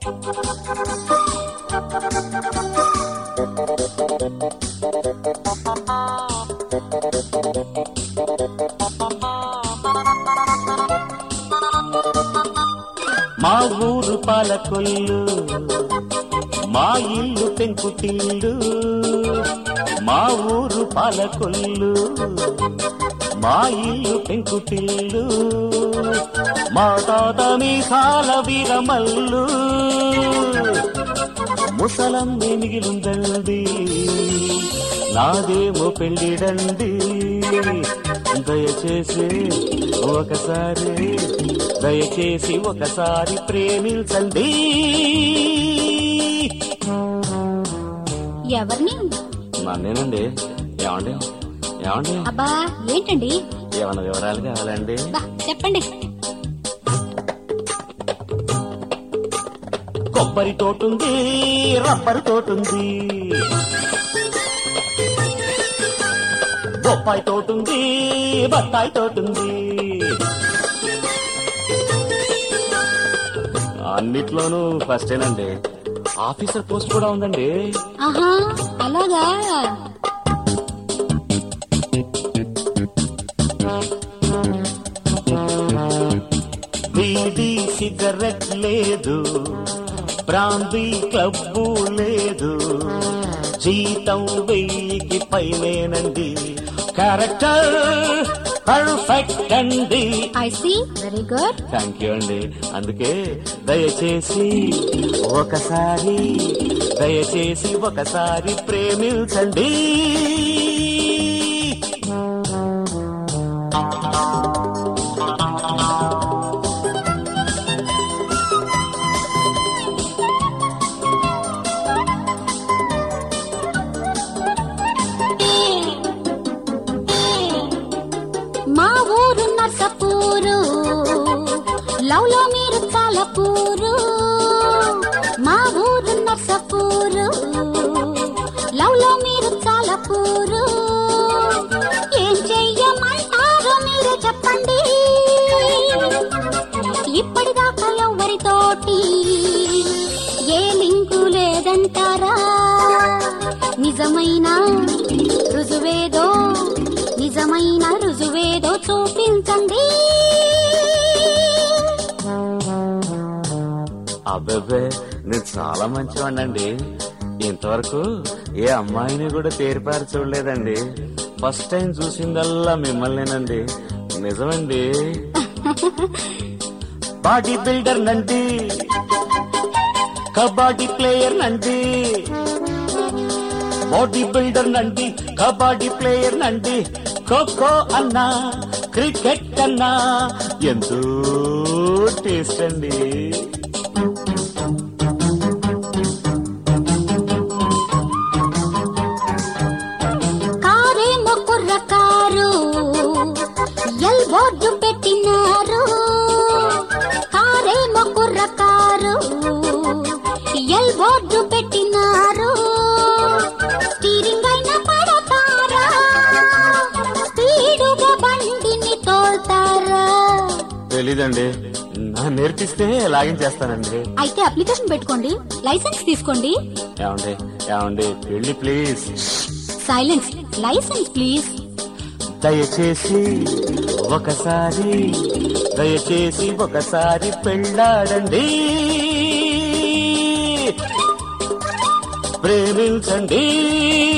మా ఊరు పాలకొల్లు మా ఇల్లు పెంకుటిల్లు మా ఊరు పాలకొల్లు మా ఇల్లు పెంకుటిల్లు మా తాత మీసాల వీరమల్లు ముసలమ్మే మిగిలుందండి నాదేమో పెళ్ళిడండి దయచేసి ఒకసారి దయచేసి ఒకసారి ప్రేమించండి ఎవరిని నన్నేనండి ఏమండి ఏమండి అబ్బా ఏంటండి ఏమన్నా వివరాలు కావాలండి బా చెప్పండి కొబ్బరి తోటుంది రబ్బరు తోటుంది బొప్పాయి తోటుంది బత్తాయి తోటుంది అన్నిట్లోనూ ఫస్టేనండి ఆఫీసర్ పోస్ట్ కూడా ఉందండి ఆహా అలాగా బీడీ సిగరెట్ లేదు బ్రాందీ క్లబ్బు లేదు జీతం వెయ్యికి పైనేనండి క్యారెక్టర్ పర్ఫెక్ట్ అండి I see very good thank you అండి అందుకే దయచేసి ఒకసారి దయచేసి ఒకసారి ప్రేమించండి మా ఊరు నర్సపూరు లవ్ లో మీరు చాలా పూరు మా ఊరు నర్సపూరు లవ్ లో మీరు చాలా పూరు ఏం చెయ్యమంటారో మీరే చెప్పండి ఇప్పటిదాకా ఎవరితోటి ఏ లింకు లేదంటారా నిజమైన రుజువేదో నిజమైన రుజువేదో చూపించండి అబ్బబ్బే నేను చాలా మంచివాడినండి ఇంతవరకు ఏ అమ్మాయిని కూడా తేరిపారి చూడలేదండి ఫస్ట్ టైం చూసిందల్లా మిమ్మల్నేనండి నిజమండి బాడీ బిల్డర్ నండి కబడ్డీ ప్లేయర్ నండి బాడీ బిల్డర్ నండి కబడ్డీ ప్లేయర్ నండి ఖోఖో అన్నా క్రికెట్ అన్నా ఎంతో టేస్ట్ అండి కారేమో కుర్ర కారు ఎల్ బోర్డు పెట్టినారు కారేమో కుర్ర కారు ఎల్ బోర్డు పెట్టినారు స్టీరింగ్ అయినా పడతారా స్పీడుగా బండిని తోల్తారా తెలీదండి నా నేర్పిస్తే లాగించేస్తానండి అయితే అప్లికేషన్ పెట్టుకోండి లైసెన్స్ తీసుకోండి ఏమండి ఏమండి వెళ్ళి ప్లీజ్ సైలెన్స్ లైసెన్స్ ప్లీజ్ దయచేసి ఒకసారి దయచేసి ఒకసారి పెళ్ళాడండి ప్రేమించండి